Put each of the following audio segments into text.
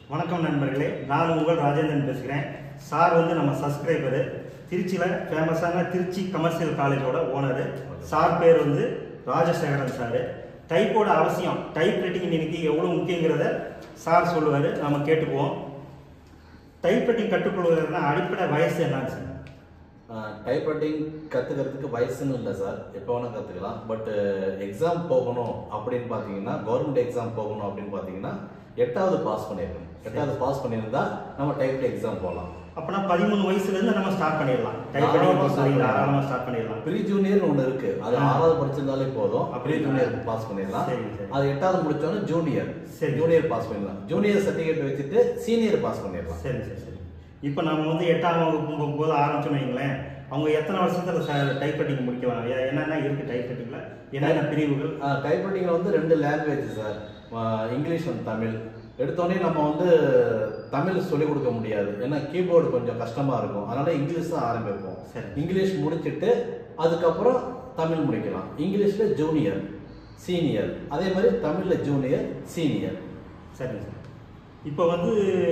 வணக்கம் நண்பர்களே நான் உங்கள் ராஜேந்திரன் பேசுகிறேன் சார் வந்து நம்ம சப்ஸ்கிரைபரு திருச்சியில் ஃபேமஸான திருச்சி கமர்ஷியல் காலேஜோட ஓனரு சார் பேர் வந்து ராஜசேகரன் சார் டைப்போட அவசியம் டைப் ரைட்டிங் இன்னைக்கு எவ்வளோ முக்கியங்கிறத சார் சொல்லுவார் நம்ம கேட்டுக்குவோம் டைப் ரைட்டிங் கற்றுக்கொள்வதற்கான அடிப்படை வயசு என்னன்னு சார் டைப்ரைட்டிங் கற்றுக்கிறதுக்கு வயசுன்னு இல்லை சார் எப்போ வேணால் கற்றுக்கலாம் பட் எக்ஸாம் போகணும் அப்படின்னு பார்த்தீங்கன்னா கவர்மெண்ட் எக்ஸாம் போகணும் அப்படின்னு பார்த்தீங்கன்னா எட்டாவது பாஸ் பண்ணியிருக்கணும் எட்டாவது பாஸ் பண்ணியிருந்தா நம்ம டைப்ரைட் எக்ஸாம் போகலாம் அப்போனா பதிமூணு வயசுலேருந்து நம்ம ஸ்டார்ட் பண்ணிடலாம் டைப் தாராளமா ரைட்டிங் start தாராளமாக ஸ்டார்ட் பண்ணிடலாம் ப்ரீ ஜூனியர் ஒன்று இருக்கு அது ஆ. ஆறாவது படிச்சிருந்தாலே போதும் ப்ரீ அப்படிங்களா? ஜூனியர் பாஸ் பண்ணிடலாம் சரி, சரி. அது எட்டாவது முடிச்சோன்னே ஜூனியர் சரி. ஜூனியர் பாஸ் பண்ணிடலாம் ஜூனியர் சர்டிஃபிகேட் வச்சுட்டு சீனியர் பாஸ் பண்ணிடலாம் சரி சரி சரி இப்போ நம்ம வந்து எட்டாம் வகுப்பு போகும்போது ஆரம்பிச்சோம்னு வைங்களேன் அவங்க எத்தனை வருஷத்துல டைப் ரைட்டிங் முடிக்கலாம் எ- என்னென்ன இருக்கு டைப் ரைட்டிங்ல என்னென்ன பிரிவுகள் டைப்ரைட்டிங்கில் வந்து ரெண்டு language sir English and Tamil எடுத்தோடனே நம்ம வந்து தமிழ் சொல்லிக் கொடுக்க முடியாது ஏன்னா கீபோர்டு கொஞ்சம் கஷ்டமாக இருக்கும் அதனால இங்கிலீஷ் தான் ஆரம்பிப்போம் சரி. இங்கிலீஷ் முடிச்சிட்டு அதுக்கப்புறம் தமிழ் முடிக்கலாம் இங்கிலீஷில் ஜூனியர் சீனியர் அதே மாதிரி தமிழில் ஜூனியர் சீனியர் சரிங்க சார் இப்போ வந்து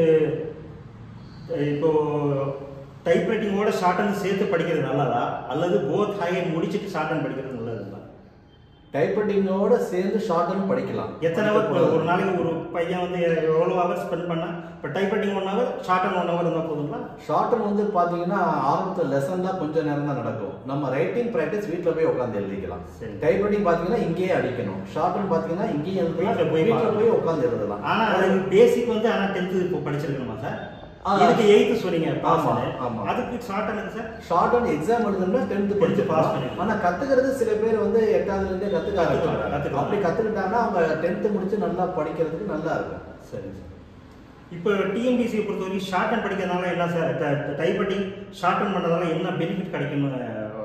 அஹ், இப்போ டைப் ரைட்டிங்கோட ஷார்ட் அண்ட் சேர்த்து படிக்கிறது நல்லதா அல்லது போத் ஹையர் முடிச்சிட்டு ஷார்ட் அண்ட் படிக்கிறது நல்லதுங்களா டைப்ரைட்டிங்கோட சேர்ந்து ஷார்ட் அண்ட் படிக்கலாம் எத்தனை ஹவர் ஒரு நாளைக்கு ஒரு பையன் வந்து எவ்வளோ ஹவர் ஸ்பெண்ட் பண்ணா இப்போ typewriting one hour shorthand one hour இருந்தால் போதுங்களா ஷார்ட் அண்ட் வந்து பார்த்தீங்கன்னா ஆரம்பத்தில் லெசன் தான் கொஞ்சம் நேரம் தான் நடக்கும் நம்ம ரைட்டிங் ப்ராக்டிஸ் வீட்டில் போய் உட்காந்து எழுதிக்கலாம் சரி. டைப்ரைட்டிங் பார்த்தீங்கன்னா இங்கேயே அடிக்கணும் ஷார்ட் அண்ட் பார்த்தீங்கன்னா இங்கேயே எழுதலாம் வீட்ல போய் வீட்டில் பார்க்கணும். போய் உட்காந்து எழுதலாம் ஆனா அது பேசிக் வந்து ஆனா டென்த்து இப்போ படிச்சிருக்கணுமா சார் ஆ. இதுக்கு எயித்து சொன்னீங்க பாஸ் ஆமா, ஆமா. அதுக்கு shorthand sir shorthand exam எழுதணும்னா டென்த்து Tenth படிச்சு pass பாஸ் பண்ணிடலாம். ஆனா கத்துக்கிறது சில பேர் வந்து எட்டாவதுல இருந்தே கத்துக்க கத்துக்கலாம், ஆரம்பிச்சாங்க கத்துக்கலாம். அப்படி கத்துக்கிட்டாங்கன்னா அவங்க டென்த்து முடிச்சு நல்லா படிக்கிறதுக்கு நல்லா இருக்கும் சரி சார் இப்போ டிஎன்பிசியை பொறுத்த வரைக்கும் ஷார்ட் அண்ட் படிக்கிறதுனால என்ன sir typewriting shorthand பண்ணுறதுனால என்ன பெனிஃபிட் கிடைக்கும்னு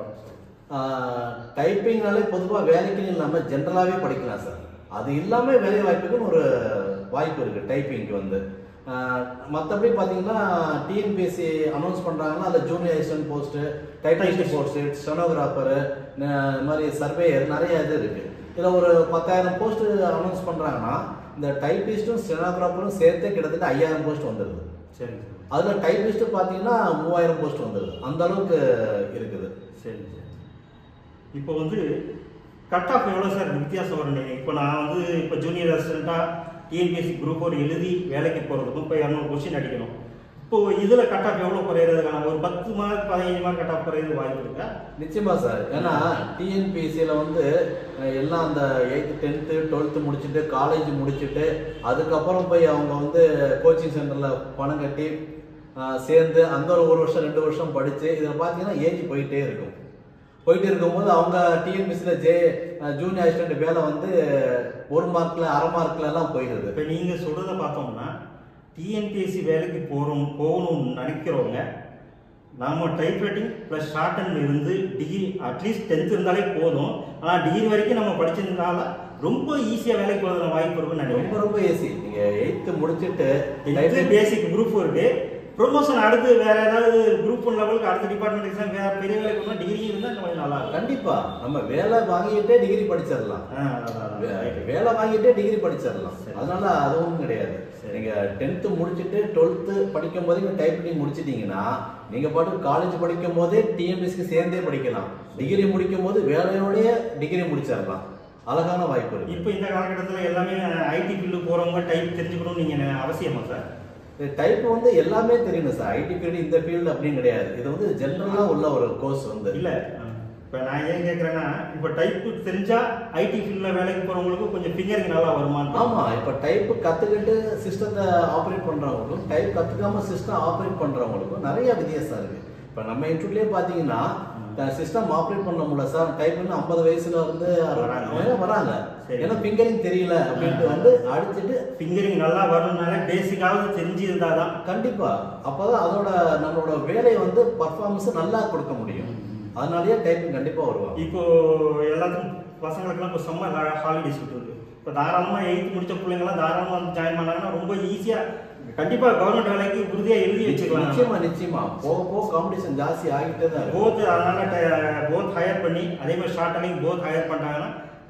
டைப்பிங்னாலே பொதுவாக வேலைக்குன்னு இல்லாமல் ஜென்ரலாகவே படிக்கலாம் சார் அது இல்லாமல் வேலை வாய்ப்புக்குன்னு ஒரு வாய்ப்பு இருக்குது டைப்பிங்க்கு வந்து மற்றபடி பார்த்தீங்கன்னா டிஎன்பிஎஸ்சி அனௌன்ஸ் பண்ணுறாங்கன்னா அதில் junior assistant post typist post stenographer இந்த மாதிரி சர்வேயர் நிறைய இது இருக்குது இதில் ஒரு பத்தாயிரம் போஸ்ட் அனௌன்ஸ் பண்ணுறாங்கன்னா இந்த டைப்பிஸ்ட்டும் ஸ்டெனோகிராஃபரும் சேர்த்தே கிட்டத்தட்ட ஐயாயிரம் போஸ்ட் வந்துடுது சரி சார் அதில் டைப்பிஸ்ட் பார்த்தீங்கன்னா மூவாயிரம் போஸ்ட் வந்துடுது அந்த அளவுக்கு இருக்குது சரி சார் இப்போ வந்து கட் ஆஃப் எவ்வளோ சார் வித்தியாசம் வரும் நீங்கள் இப்போ நான் வந்து இப்போ ஜூனியர் அசிஸ்டண்ட்டாக டிஎன்பிஎஸ்சி குரூப் ஒரு எழுதி வேலைக்கு போகிறதுக்கும் இப்போ இரநூறு கொஸ்டின் அடிக்கணும் இப்போ இதில் கட் ஆஃப் எவ்வளோ குறையிறதுக்கான ஒரு பத்து மார்க் பதினஞ்சு மார்க் கட் ஆஃப் குறையிறது வாய்ப்பு இருக்கா நிச்சயமா சார் ஏன்னா டிஎன்பிஎஸ்சியில் வந்து அஹ், எல்லாம் அந்த எயித்து டென்த்து டுவெல்த்து முடிச்சுட்டு காலேஜ் முடிச்சுட்டு அதுக்கப்புறம் போய் அவங்க வந்து கோச்சிங் சென்டரில் பணம் கட்டி அஹ், சேர்ந்து அந்த ஒரு ஒரு வருஷம் ரெண்டு வருஷம் படித்து இதில் பார்த்தீங்கன்னா ஏஜ் போயிட்டே இருக்கும் போயிட்டு இருக்கும்போது அவங்க டிஎன்பிஎஸ்சியில் ஜே ஜூனியர் அசிஸ்டன்ட் வேலை வந்து ஒரு மார்க்கில் அரை மார்க்ல எல்லாம் போயிடுது இப்போ நீங்கள் சொல்கிறத பார்த்தோம்னா டிஎன்பிஎஸ்சி வேலைக்கு போகிறோம் போகணும்னு நினைக்கிறவங்க நாம typewriting plus shorthand இருந்து டிகிரி அட்லீஸ்ட் டென்த் இருந்தாலே போதும் ஆனால் டிகிரி வரைக்கும் நம்ம படிச்சதுனால ரொம்ப ஈஸியாக வேலைக்கு போகிறதுல வாய்ப்பு இருக்குன்னு ரொம்ப நினைக்கிறேன் ரொம்ப ஈஸி நீங்கள் எயித்து முடிச்சுட்டு இது typing- பேசிக் குரூப் இருக்கு ப்ரொமோஷன் அடுத்து வேற ஏதாவது குரூப் ஒன் லெவலுக்கு அடுத்த டிபார்ட்மெண்ட் எக்ஸாம் வேற பெரிய வேலைக்கு போனால் டிகிரி இருந்தால் கொஞ்சம் நல்லா இருக்கும் கண்டிப்பா நம்ம வேலை வாங்கிட்டே டிகிரி படிச்சிடலாம் ஆ, அதான், அதான், வே- right. வேலை வாங்கிட்டே டிகிரி படிச்சிடலாம் சரி. அதனால அதுவும் கிடையாது சரி. நீங்க டென்த்து முடிச்சுட்டு டுவெல்த்து படிக்கும் போதே நீங்க டைப்பிங் முடிச்சிட்டீங்கன்னா நீங்க பாட்டு காலேஜ் படிக்கும் போதே டிஎம்பிஎஸ்க்கு சேர்ந்தே படிக்கலாம் டிகிரி முடிக்கும் போது வேலையோடய டிகிரி முடிச்சிடலாம் அழகான வாய்ப்பு இருக்கு இப்போ இந்த காலகட்டத்தில் எல்லாமே ஐடி ஃபீல்டு போகிறவங்க டைப் தெரிஞ்சுக்கணும்னு நீங்கள் அவசியமா சார் டைப் வந்து எல்லாமே தெரியணும் சார் ஐடி ஃபீல்டு இந்த ஃபீல்டு அப்படின்னு கிடையாது இது வந்து ஜென்ரலா உள்ள ஒரு கோர்ஸ் வந்து இல்ல இப்போ நான் ஏன் கேட்குறேன்னா இப்போ டைப்பு தெரிஞ்சா ஐடி ஃபீல்டில் வேலைக்கு போகிறவங்களுக்கு கொஞ்சம் ஃபிங்கரிங் நல்லா வருமான்னு ஆமா இப்ப டைப் கத்துக்கிட்டு சிஸ்டத்தை ஆப்ரேட் பண்றவங்களுக்கும் டைப் கத்துக்காம சிஸ்டம் ஆப்ரேட் பண்றவங்களுக்கும் நிறைய வித்தியாசம் இருக்கு இப்ப நம்ம இன்டர்வியூலயே பாத்தீங்கன்னா சிஸ்டம் ஆப்ரேட் பண்ண முடியல சார் டைப் பண்ணி ஐம்பது வயசுல இருந்து வராங்க. அறுபது வராங்க சரி. ஏன்னா ஃபிங்கரிங் தெரியல அப்படின்ட்டு வந்து அடிச்சுட்டு ஃபிங்கரிங் நல்லா வரணும்னால பேசிக்காவது தெரிஞ்சு இருந்தால் தான் கண்டிப்பா அப்பதான் அதோட நம்மளோட வேலையை வந்து பர்ஃபார்மன்ஸ் நல்லா கொடுக்க முடியும் அதனாலயே டைப்பிங் கண்டிப்பா வருவாங்க இப்போ எல்லாத்துக்கும் பசங்களுக்குலாம் இப்போ சம்மர் ஹாலிடேஸ் விட்டுருக்கு இப்போ தாராளமாக எயித்து முடிச்ச பிள்ளைங்கலாம் தாராளமாக வந்து ஜாயின் பண்ணாங்கன்னா ரொம்ப ஈஸியாக கண்டிப்பாக கவர்மெண்ட் வேலைக்கு உறுதியாக எழுதி வச்சுக்கலாம் நிச்சயமா நிச்சயமா போக போக காம்படிஷன் ஜாஸ்தி ஆகிட்டே தான் இருக்கும் போத் அதனால போத் ஹையர் பண்ணி அதே மாதிரி ஷார்ட் அலையும் போத் ஹையர் பண்ணிட்டாங்கன்னா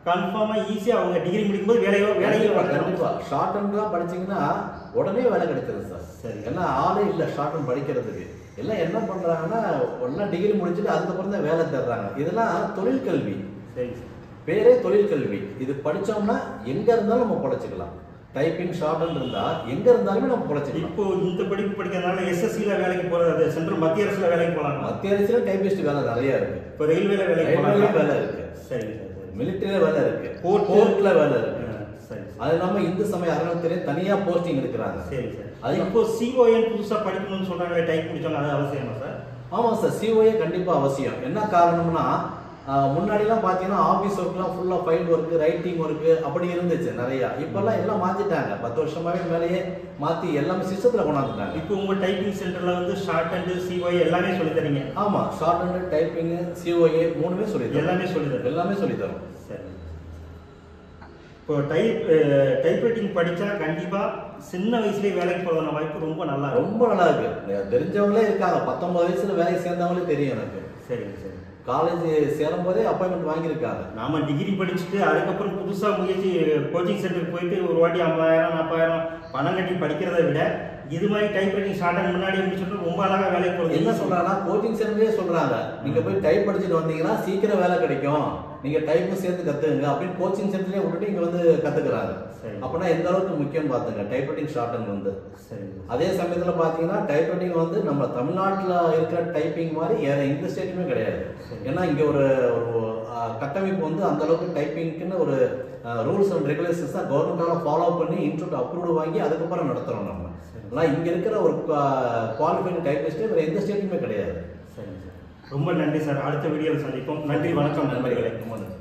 கன்ஃபார்மா ஈஸியா அவங்க டிகிரி முடிக்கும்போது வேலையோ வேலையோ கண்டிப்பா பார்க்கலாம். கண்டிப்பா ஷார்ட் அண்ட்லாம் படிச்சீங்கன்னா உடனே வேலை கிடைச்சிருது சார் சரி. ஏன்னா ஆளே இல்லை ஷார்ட் அண்ட் படிக்கிறதுக்கு எல்லாம் என்ன பண்றாங்கன்னா ஒன்னா டிகிரி முடிச்சுட்டு அதுக்கப்புறம் தான் வேலை தேடுறாங்க இதெல்லாம் தொழில் கல்வி சரி சார் பேரே தொழில் கல்வி இது படிச்சோம்னா எங்க இருந்தாலும் நம்ம பொழைச்சிக்கலாம் டைப்பிங் ஷார்ட் அண்ட் இருந்தா எங்க இருந்தாலுமே நம்ம பொழைச்சிக்கலாம் இப்போ இந்த படிப்பு படிக்கிறதுனால எஸ்எஸ்சில வேலைக்கு போறது சென்ட்ரல் மத்திய அரசுல வேலைக்கு போலாம் மத்திய அரசுல டைபிஸ்ட் வேலை நிறைய இருக்கு இப்போ ரயில்வேல வேலைக்கு ரயில்வேல போலாம் வேலை இருக்கு சரிங்க சார் சரி. மிலிட்டரியில வேலை இருக்கு Port- போர்ட்ல வேலை இருக்கு ஆ, சரி சார். அது இல்லாம இந்து சமய அறநிலையத்திலே தனியா போஸ்டிங் எடுக்கிறாங்க சரி சார் அது- அது இப்போ சிஓஎன் புதுசா படிக்கணும்னு சொல்றாங்களே டைப் முடிச்சவங்க அது அவசியமா சார் ஆமாம் சார் சிஓஏ கண்டிப்பாக அவசியம் என்ன காரணம்னா ஆஹ், முன்னாடிலாம் பார்த்தீங்கன்னா ஆஃபீஸ் ஒர்க்லாம் ஃபுல்லாக ஃபைல் ஒர்க்கு ரைட்டிங் ஒர்க்கு அப்படி இருந்துச்சு நிறையா இப்போல்லாம் எல்லாம் மாற்றிட்டாங்க பத்து வருஷமாவே மேலேயே மாற்றி எல்லாமே சிஸ்டத்தில் கொண்டாந்துட்டாங்க இப்போ உங்க டைப்பிங் சென்டர்ல வந்து ஷார்ட் அண்ட் சிஓஏ எல்லாமே சொல்லி தரீங்க ஆமாம் ஷார்ட் ஹேண்ட் டைப்பிங்கு சிஓஏ மூணுமே சொல்லி தரோம் எல்லாமே சொல்லி தரேன் எல்லாமே சொல்லி தரோம் சரி இப்போ டைப் டைப்ரைட்டிங் படிச்சா கண்டிப்பா சின்ன வயசுலயே வேலைக்கு போறதான வாய்ப்பு ரொம்ப நல்லா இருக்கும் ரொம்ப நல்லா இருக்கு தெரிஞ்சவங்களே இருக்காங்க பத்தொன்பது வயசுல வேலைக்கு சேர்ந்தவங்களே தெரியும் எனக்கு சரிங்க சரி காலேஜ் சேரும் போதே அப்பாயின்மெண்ட் வாங்கியிருக்காங்க நாம டிகிரி படிச்சுட்டு அதுக்கப்புறம் புதுசா முயற்சி கோச்சிங் சென்டருக்கு போயிட்டு ஒரு வாட்டி ஐம்பதாயிரம் நாற்பதாயிரம் பணம் கட்டி படிக்கிறதை விட இது மாதிரி டைப் ரைட்டிங் ஷார்ட் அண்ட் முன்னாடி முடிச்சுட்டு ரொம்ப அழகா வேலைக்கு போறது என்ன சொல்றாங்கன்னா கோச்சிங் சென்டரே சொல்றாங்க நீங்க போய் டைப் படிச்சுட்டு வந்தீங்கன்னா சீக்கிரம் வேலை கிடைக்கும் நீங்க டைப்பும் சேர்த்து கத்துக்குங்க அப்படின்னு கோச்சிங் சென்டர்லயே விட்டுட்டு இங்க வந்து கத்துக்கிறாங்க சரி. அப்படின்னா எந்த அளவுக்கு முக்கியம் பாத்துங்க டைப் ரைட்டிங் ஷார்ட் அண்ட் வந்து சரிங்க அதே சமயத்துல பாத்தீங்கன்னா டைப் ரைட்டிங் வந்து நம்ம தமிழ்நாட்டுல இருக்கிற டைப்பிங் மாதிரி வேற எந்த ஸ்டேட்டுமே கிடையாது சரி. ஏன்னா இங்க ஒரு ஒரு ஆஹ், கட்டமைப்பு வந்து அந்த அளவுக்கு டைப்பிங்க்குன்னு ஒரு ரூல்ஸ் அண்ட் ரெகுலேஷன்ஸ் தான் கவர்மெண்டால ஃபாலோ பண்ணி இன்ஸ்டியூட் அப்ரூவ் வாங்கி அதுக்கப்புறம் நடத்துறோம் நம்ம சரி. ஆனா இங்க இருக்கிற ஒரு குவாலிஃபைடு டைப்பிஸ்டே வேற எந்த ஸ்டேட்டுமே கிடையாது சரிங்க சார் ரொம்ப நன்றி சார் அடுத்த வீடியோவில் சந்திப்போம் நன்றி வணக்கம் நண்பர்களே ரொம்ப நன்றி